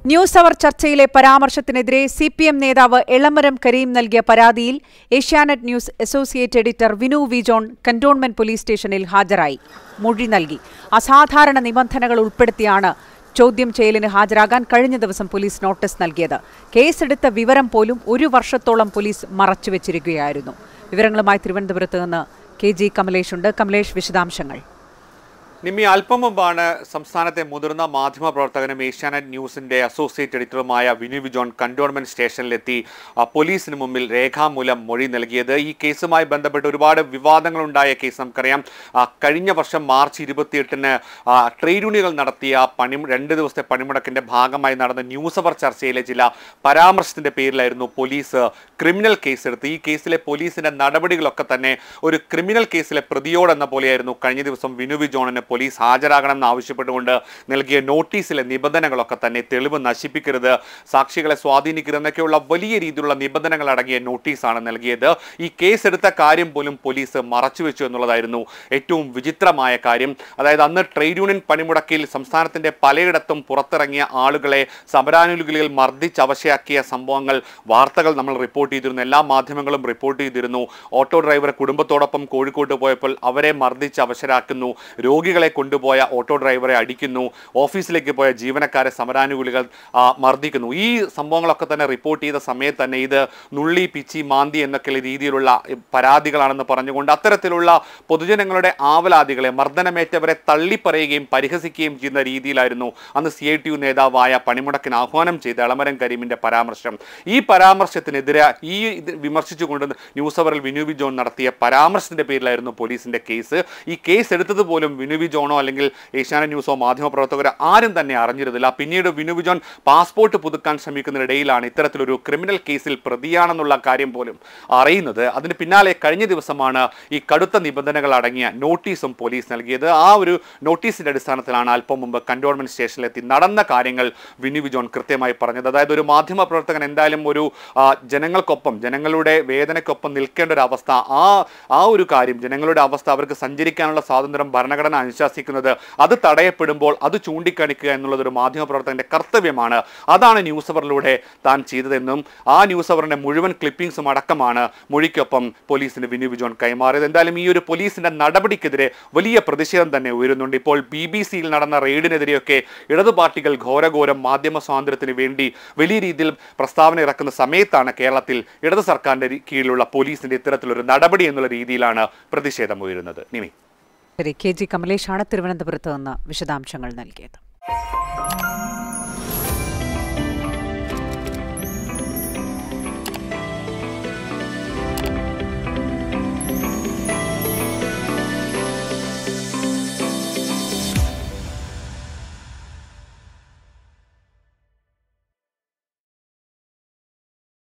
news hour ചർച്ചയിലെ പരാമർശത്തിനെതിരെ C P M നേതാവ് എളമരം കരീം നൽകിയ പരാതിയിൽ Asianet news associate editor Vinu V John cantonment police സ്റ്റേഷനിൽ ഹാജരായി മൊഴി നൽകി അസാധാരണ നിബന്ധനകൾ ഉൾപ്പെടുത്തിയാണ് ചോദ്യം ചെയ്യലിന് ഹാജരാകാൻ കഴിഞ്ഞ ദിവസം പോലീസ് നോട്ടീസ് നൽകിയത് കേസെടുത്ത വിവരം പോലും ഒരു വർഷത്തോളം പോലീസ് മറച്ചുവെച്ചിരിക്കുകയായിരുന്നു വിവരങ്ങളുമായി തിരുവനന്തപുരത്ത് നിന്ന് കെ ജി കമലേഷ് ഉണ്ട് കമലേഷ് വിശദാംശങ്ങൾ നിമ്മി അല്പം മുമ്പാണ് സംസ്ഥാനത്തെ മുതിർന്ന മാധ്യമപ്രവർത്തകനും ഏഷ്യാനെറ്റ് ന്യൂസിന്റെ അസോസിയേറ്റ് എഡിറ്ററുമായ വിനു വിജോൺ കണ്ടോൺമെന്റ് സ്റ്റേഷനിലെത്തി ആ, പോലീസിന് മുമ്പിൽ രേഖാമൂലം മൊഴി നൽകിയത് ഈ കേസുമായി ബന്ധപ്പെട്ട് ഒരുപാട് വിവാദങ്ങളുണ്ടായ കേസ് നമുക്കറിയാം ആ, കഴിഞ്ഞ വർഷം മാർച്ച് ഇരുപത്തിയെട്ടിന് ആ, ട്രേഡ് യൂണിയനുകൾ നടത്തിയ പണി രണ്ട് ദിവസത്തെ പണിമുടക്കിന്റെ ഭാഗമായി നടന്ന ന്യൂസ് അവർ ചർച്ചയിലെ ചില പരാമർശത്തിന്റെ പേരിലായിരുന്നു പോലീസ് ക്രിമിനൽ കേസെടുത്ത് ഈ കേസിലെ പോലീസിന്റെ നടപടികളൊക്കെ തന്നെ ഒരു ക്രിമിനൽ കേസിലെ പ്രതിയോടെന്ന പോലെയായിരുന്നു കഴിഞ്ഞ ദിവസം വിനു വി ജോണിന് പോലീസ് ഹാജരാകണമെന്ന് ആവശ്യപ്പെട്ടുകൊണ്ട് നൽകിയ നോട്ടീസിലെ നിബന്ധനകളൊക്കെ തന്നെ തെളിവ് നശിപ്പിക്കരുത് സാക്ഷികളെ സ്വാധീനിക്കരുതെന്നൊക്കെയുള്ള വലിയ രീതിയിലുള്ള നിബന്ധനകൾ അടങ്ങിയ നോട്ടീസാണ് നൽകിയത് ഈ കേസെടുത്ത കാര്യം പോലും പോലീസ് മറച്ചുവെച്ചു എന്നുള്ളതായിരുന്നു ഏറ്റവും വിചിത്രമായ കാര്യം അതായത് അന്ന് ട്രേഡ് യൂണിയൻ പണിമുടക്കിൽ സംസ്ഥാനത്തിന്റെ പലയിടത്തും പുറത്തിറങ്ങിയ ആളുകളെ സമരാനുകൂലികൾ മർദ്ദിച്ച് അവശയാക്കിയ സംഭവങ്ങൾ വാർത്തകൾ നമ്മൾ റിപ്പോർട്ട് ചെയ്തിരുന്നു എല്ലാ മാധ്യമങ്ങളും റിപ്പോർട്ട് ചെയ്തിരുന്നു ഓട്ടോ ഡ്രൈവർ കുടുംബത്തോടൊപ്പം കോഴിക്കോട്ട് പോയപ്പോൾ അവരെ മർദ്ദിച്ച് അവശരാക്കുന്നു രോഗികളെ കൊണ്ടുപോയ ഓട്ടോ ഡ്രൈവറെ അടിക്കുന്നു ഓഫീസിലേക്ക് പോയ ജീവനക്കാരെ സമരാനുകൂലികൾ ആ, മർദ്ദിക്കുന്നു ഈ സംഭവങ്ങളൊക്കെ തന്നെ റിപ്പോർട്ട് ചെയ്ത സമയത്ത് തന്നെ ഇത് നുള്ളി പിച്ചി മാന്തി എന്നൊക്കെയുള്ള രീതിയിലുള്ള പരാതികളാണെന്ന് പറഞ്ഞുകൊണ്ട് അത്തരത്തിലുള്ള പൊതുജനങ്ങളുടെ ആവലാതികളെ മർദ്ദനമേറ്റവരെ തള്ളിപ്പറയുകയും പരിഹസിക്കുകയും ചെയ്യുന്ന രീതിയിലായിരുന്നു അന്ന് സി ഐ ടി യു നേതാവായ പണിമുടക്കിന് ആഹ്വാനം ചെയ്ത എളമരം കരീമിന്റെ പരാമർശം ഈ പരാമർശത്തിനെതിരെ ഈ ഇത് വിമർശിച്ചുകൊണ്ട് ന്യൂസ് അവറിൽ വിനു വി ജോൺ നടത്തിയ പരാമർശത്തിന്റെ പേരിലായിരുന്നു പോലീസിന്റെ കേസ് ഈ കേസ് എടുത്തത് പോലും വിനു വി ജോണോ അല്ലെങ്കിൽ ഏഷ്യാനെറ്റ് ന്യൂസോ മാധ്യമപ്രവർത്തകരോ ആരും തന്നെ അറിഞ്ഞിരുന്നില്ല പിന്നീട് വിനു വി ജോൺ പാസ്പോർട്ട് പുതുക്കാൻ ശ്രമിക്കുന്നതിനിടയിലാണ് ഇത്തരത്തിലൊരു ക്രിമിനൽ കേസിൽ പ്രതിയാണെന്നുള്ള കാര്യം പോലും അറിയുന്നത് അതിന് പിന്നാലെ കഴിഞ്ഞ ദിവസമാണ് ഈ കടുത്ത നിബന്ധനകൾ അടങ്ങിയ നോട്ടീസും പോലീസ് നൽകിയത് ആ ഒരു നോട്ടീസിന്റെ അടിസ്ഥാനത്തിലാണ് അല്പം മുമ്പ് കന്റോൺമെന്റ് സ്റ്റേഷനിലെത്തി നടന്ന കാര്യങ്ങൾ വിനു വി ജോൺ കൃത്യമായി പറഞ്ഞത് അതായത് ഒരു മാധ്യമ പ്രവർത്തകൻ എന്തായാലും ഒരു ആ, ജനങ്ങൾക്കൊപ്പം ജനങ്ങളുടെ വേദനയ്ക്കൊപ്പം നിൽക്കേണ്ട ഒരു അവസ്ഥ ആ ആ ഒരു കാര്യം ജനങ്ങളുടെ അവസ്ഥ അവർക്ക് സഞ്ചരിക്കാനുള്ള സ്വാതന്ത്ര്യം ഭരണഘടന അനുശാസിക്കുന്നത് അത് തടയപ്പെടുമ്പോൾ അത് ചൂണ്ടിക്കാണിക്കുക എന്നുള്ളത് ഒരു മാധ്യമ പ്രവർത്തകന്റെ കർത്തവ്യമാണ് അതാണ് ന്യൂസ് അവറിലൂടെ താൻ ചെയ്തതെന്നും ആ ന്യൂസ് അവറിന്റെ മുഴുവൻ ക്ലിപ്പിംഗ്സും അടക്കമാണ് മൊഴിക്കൊപ്പം പോലീസിന് വിനു വിജോൺ കൈമാറിയത് എന്തായാലും ഈ ഒരു പോലീസിന്റെ നടപടിക്കെതിരെ വലിയ പ്രതിഷേധം തന്നെ ഉയരുന്നുണ്ട് ഇപ്പോൾ ബി ബി സിയിൽ നടന്ന റെയ്ഡിനെതിരെയൊക്കെ ഇടതു പാർട്ടികൾ ഘോരഘോരം മാധ്യമ സ്വാതന്ത്ര്യത്തിന് വേണ്ടി വലിയ രീതിയിൽ പ്രസ്താവന ഇറക്കുന്ന സമയത്താണ് കേരളത്തിൽ ഇടതു സർക്കാരിന്റെ കീഴിലുള്ള പോലീസിന്റെ ഇത്തരത്തിലൊരു നടപടി എന്നുള്ള രീതിയിലാണ് പ്രതിഷേധം ഉയരുന്നത് നിമി ശരി കെ ജി കമലേഷാണ് തിരുവനന്തപുരത്ത് നിന്ന് വിശദാംശങ്ങൾ നൽകിയത്